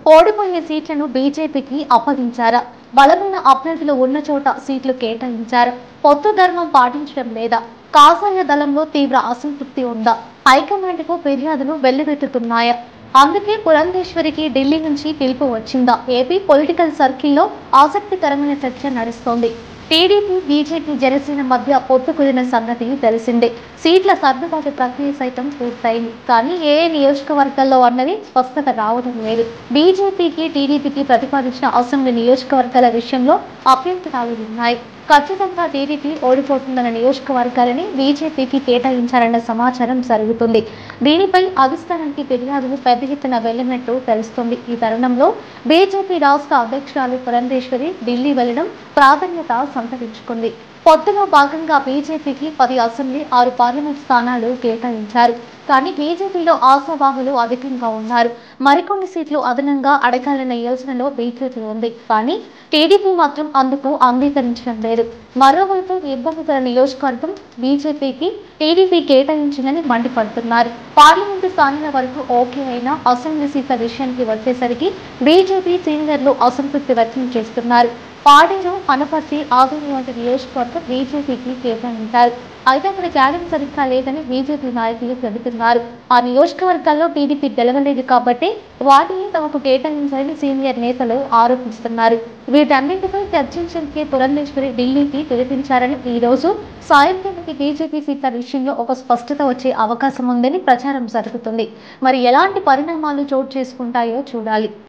ఓడిపోయే సీట్లను బీజేపీకి అప్పగించారా బలమైన అభ్యర్థులు ఉన్న చోట సీట్లు కేటాయించారా పొత్తు ధర్మం పాటించడం లేదా కాషాయ దళంలో తీవ్ర అసంతృప్తి ఉందా హైకమాండ్కు ఫిర్యాదులు వెల్లువెత్తుతున్నాయా అందుకే పురంధేశ్వరికి ఢిల్లీ నుంచి పిలుపు వచ్చిందా ఏపీ పొలిటికల్ సర్కిల్లో ఆసక్తికరమైన చర్చ నడుస్తోంది టీడీపీ బీజేపీ జనసేన మధ్య పొత్తు కుదిరిన సంగతి తెలిసిందే సీట్ల సర్దుబాటు ప్రక్రియ సైతం పూర్తయింది కానీ ఏ ఏ నియోజకవర్గాల్లో అన్నది స్పష్టత రావడం లేదు బీజేపీకి టీడీపీకి ప్రతిపాదించిన అసెంబ్లీ నియోజకవర్గాల విషయంలో అభ్యంతరాలు ఉన్నాయి ఖచ్చితంగా టీడీపీ ఓడిపోతుందన్న నియోజకవర్గాలని బీజేపీకి కేటాయించారన్న సమాచారం జరుగుతుంది దీనిపై అధిష్టానానికి ఫిర్యాదులు పెద్ద ఎత్తున వెళ్లినట్టు తెలుస్తుంది ఈ తరుణంలో బీజేపీ రాష్ట్ర అధ్యక్షురాలు పురంధేశ్వరి ఢిల్లీ వెళ్లడం ప్రాధాన్యత సంతరించుకుంది పొత్తులో భాగంగా బీజేపీకి పది అసెంబ్లీ ఆరు పార్లమెంట్ స్థానాలు కేటాయించారు కానీ బీజేపీలో ఆశావాహులు అధికంగా ఉన్నారు మరికొన్ని సీట్లు అదనంగా అడగాలన్న యోచనలో బీజేపీ ఉంది కానీ టీడీపీ మాత్రం అందుకు అంగీకరించడం లేదు మరోవైపు ఇబ్బందికర నియోజకవర్గం బీజేపీకి టీడీపీ కేటాయించిందని మండిపడుతున్నారు పార్లమెంటు స్థానాల వరకు ఓకే అయినా అసెంబ్లీ సీట్ల విషయానికి వచ్చేసరికి బీజేపీ సీనియర్లు అసంతృప్తి వ్యక్తం చేస్తున్నారు పాడేరు అనపర్తి ఆదోని వంటి నియోజకవర్గం బీజేపీకి కేటాయించారు అయితే అక్కడ క్యాడర్ సరిగ్గా లేదని బీజేపీ నాయకులు చెబుతున్నారు ఆ నియోజకవర్గాల్లో టీడీపీ గెలవలేదు కాబట్టి వాటిని తమకు కేటాయించాలని సీనియర్ నేతలు ఆరోపిస్తున్నారు వీటన్నింటిపై చర్చించడానికి పురంధేశ్వరి ఢిల్లీకి పిలిపించారని ఈ రోజు సాయంత్రానికి బీజేపీ సీట్ల విషయంలో ఒక స్పష్టత వచ్చే అవకాశం ఉందని ప్రచారం జరుగుతుంది మరి ఎలాంటి పరిణామాలు చోటు చేసుకుంటాయో చూడాలి